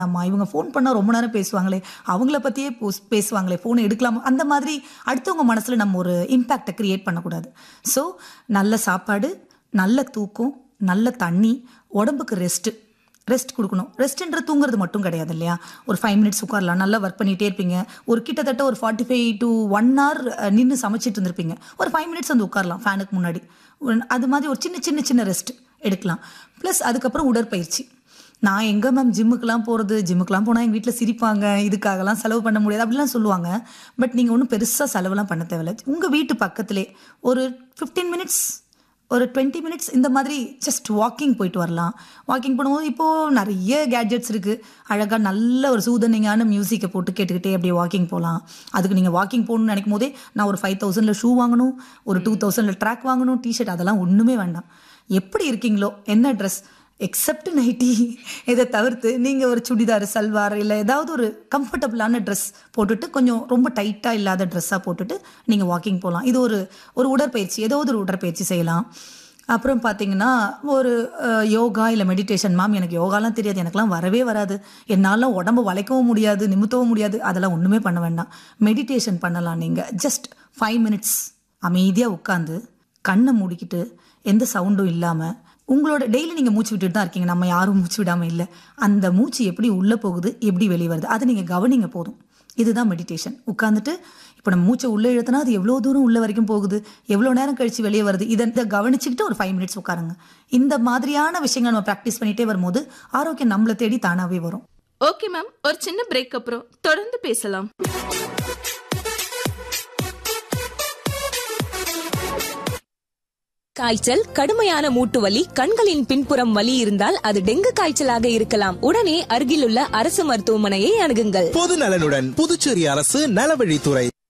ஆமா இவங்க ஃபோன் பண்ணா ரொம்ப நேரம் பேசுவாங்களே அவங்கள பத்தியே போஸ்- பேசுவாங்களே ஃபோனை எடுக்கலாமா அந்த மாதிரி அடுத்தவங்க மனசுல நம்ம ஒரு இம்பேக்டை கிரியேட் பண்ணக்கூடாது ஸோ நல்ல சாப்பாடு நல்ல தூக்கம் நல்ல தண்ணி உடம்புக்கு ரெஸ்ட் ரெஸ்ட் கொடுக்கணும் ரெஸ்ட்ன்ற தூங்குறது மட்டும் கிடையாது இல்லையா ஒரு ஃபைவ் மினிட்ஸ் உட்காரலாம் நல்லா ஒர்க் பண்ணிட்டே இருப்பீங்க ஒரு கிட்டத்தட்ட ஒரு forty five to one hour நின்று சமைச்சிட்டு இருந்திருப்பீங்க ஒரு ஃபைவ் மினிட்ஸ் வந்து உட்காரலாம் ஃபேனுக்கு முன்னாடி ஒரு- அது மாதிரி ஒரு சின்ன சின்ன சின்ன ரெஸ்ட் எடுக்கலாம் ப்ளஸ் அதுக்கப்புறம் உடற்பயிற்சி நான் எங்க மேம் ஜிம்முக்கெல்லாம் போகிறது ஜிம்முக்கெல்லாம் போனால் எங்கள் வீட்டில் சிரிப்பாங்க இதுக்காகலாம் செலவு பண்ண முடியாது அப்படிலாம் சொல்லுவாங்க பட் நீங்கள் ஒன்றும் பெருசாக செலவெல்லாம் பண்ண தேவையில்ல உங்கள் வீட்டு பக்கத்திலே ஒரு ஃபிஃப்டீன் மினிட்ஸ் ஒரு டுவெண்ட்டி மினிட்ஸ் இந்த மாதிரி ஜஸ்ட் வாக்கிங் போயிட்டு வரலாம் வாக்கிங் பண்ணும்போது இப்போது நிறைய கேட்ஜெட்ஸ் இருக்குது அழகாக நல்ல ஒரு சூதனிங்கான மியூசிக்கை போட்டு கேட்டுக்கிட்டே அப்படியே வாக்கிங் போகலாம் அதுக்கு நீங்கள் வாக்கிங் போகணும்னு நினைக்கும் போதே நான் ஒரு ஃபைவ் தௌசண்டில் ஷூ வாங்கணும் ஒரு டூ தௌசண்டில் ட்ராக் வாங்கணும் டிஷர்ட் அதெல்லாம் ஒன்றுமே வேண்டாம் எப்படி இருக்கீங்களோ என்ன ட்ரெஸ் எக்ஸப்ட் நைட்டி இதை தவிர்த்து நீங்கள் ஒரு சுடிதார் சல்வார் இல்லை ஏதாவது ஒரு கம்ஃபர்டபுளான ட்ரெஸ் போட்டுட்டு கொஞ்சம் ரொம்ப டைட்டாக இல்லாத ட்ரெஸ்ஸாக போட்டுட்டு நீங்கள் வாக்கிங் போகலாம் இது ஒரு ஒரு உடற்பயிற்சி ஏதாவது ஒரு உடற்பயிற்சி செய்யலாம் அப்புறம் பார்த்தீங்கன்னா ஒரு அஹ், யோகா இல்லை மெடிடேஷன் மேம் எனக்கு யோகாலாம் தெரியாது எனக்குலாம் வரவே வராது என்னால் உடம்பு வளைக்கவும் முடியாது நிமித்தவும் முடியாது அதெல்லாம் ஒன்றுமே பண்ண வேண்டாம் மெடிடேஷன் பண்ணலாம் நீங்கள் ஜஸ்ட் ஃபைவ் மினிட்ஸ் அமைதியாக உட்காந்து கண்ணை மூடிக்கிட்டு எந்த சவுண்டும் இல்லாமல் உங்களோட டெய்லி நீங்கள் மூச்சு விட்டுட்டு தான் இருக்கீங்க நம்ம யாரும் மூச்சு விடாமல் இல்லை அந்த மூச்சு எப்படி உள்ளே போகுது எப்படி வெளியே வருது அதை நீங்கள் கவனிங்க போதும் இதுதான் மெடிடேஷன் உட்காந்துட்டு இப்போ நம்ம மூச்சை உள்ளே இழுத்தனா அது எவ்வளோ தூரம் உள்ள வரைக்கும் போகுது எவ்வளோ நேரம் கழிச்சு வெளியே வருது இதை இதை கவனிச்சுக்கிட்டு ஒரு ஃபைவ் மினிட்ஸ் உட்காருங்க இந்த மாதிரியான விஷயங்கள் நம்ம ப்ராக்டிஸ் பண்ணிட்டே வரும்போது ஆரோக்கியம் நம்மளை தேடி தானாகவே வரும் ஓகே மேம் ஒரு சின்ன பிரேக் அப்புறம் தொடர்ந்து பேசலாம் காய்ச்சல் கடுமையான மூட்டு வலி கண்களின் பின்புறம் வலி இருந்தால் அது டெங்கு காய்ச்சலாக இருக்கலாம் உடனே அருகிலுள்ள அரசு மருத்துவமனையை அணுகுங்கள் பொது நலனுடன் புதுச்சேரி அரசு நலவழித்துறை